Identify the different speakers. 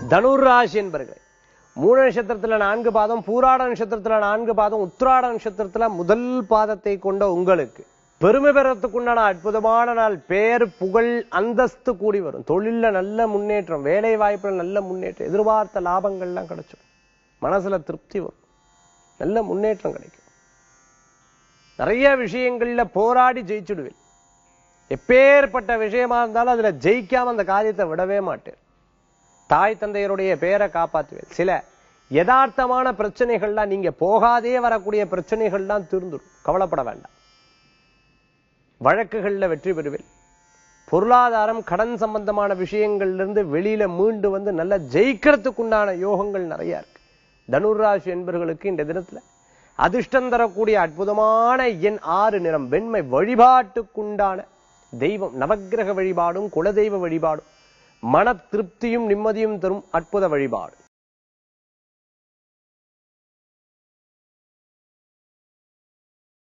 Speaker 1: தனுர் ராசி என்பர்கள் மூல நட்சத்திரத்துல நான்கு பாதம் பூராட நட்சத்திரத்துல நான்கு பாதம் உத்திராட நட்சத்திரத்துல முதல் பாதத்தை கொண்ட உங்களுக்கு பெருமை பெறத்துக்குண்டான அற்புதமான நாள் பேர் புகழ் அந்தஸ்து கூடி வரும் தொழில்ல நல்ல முன்னேற்றம் வேலை வாய்ப்புல நல்ல முன்னேற்றம் எதிர்பார்த்த லாபங்கள்லாம் கிடைச்சிடும் மனசுல திருப்தி வரும் நல்ல முன்னேற்றம் கிடைக்கும் நிறைய விஷயங்கள்ல போராடி ஜெயிச்சுடுவேன் எப்பேற்பட்ட விஷயமா இருந்தாலும் அதுல ஜெயிக்காம அந்த காரியத்தை விடவே மாட்டேன் தாய் தந்தையருடைய பேரை காப்பாற்றுவேன் சில யதார்த்தமான பிரச்சனைகள்லாம் நீங்க போகாதே வரக்கூடிய பிரச்சனைகள்லாம் தீர்ந்துடும் கவலைப்பட வேண்டாம் வழக்குகள்ல வெற்றி பெறுவேன் பொருளாதாரம் கடன் சம்பந்தமான விஷயங்கள்ல இருந்து வெளியில மீண்டு வந்து நல்லா ஜெயிக்கிறதுக்குண்டான யோகங்கள் நிறைய இருக்கு தனுராசி என்பவர்களுக்கு இந்த தினத்துல அதிர்ஷ்டம் தரக்கூடிய அற்புதமான எண் ஆறு நிறம் வெண்மை வழிபாட்டுக்குண்டான தெய்வம் நவக்கிரக வழிபாடும் குலதெய்வ வழிபாடும் மன திருப்தியும் நிம்மதியும் தரும் அற்புத வழிபாடு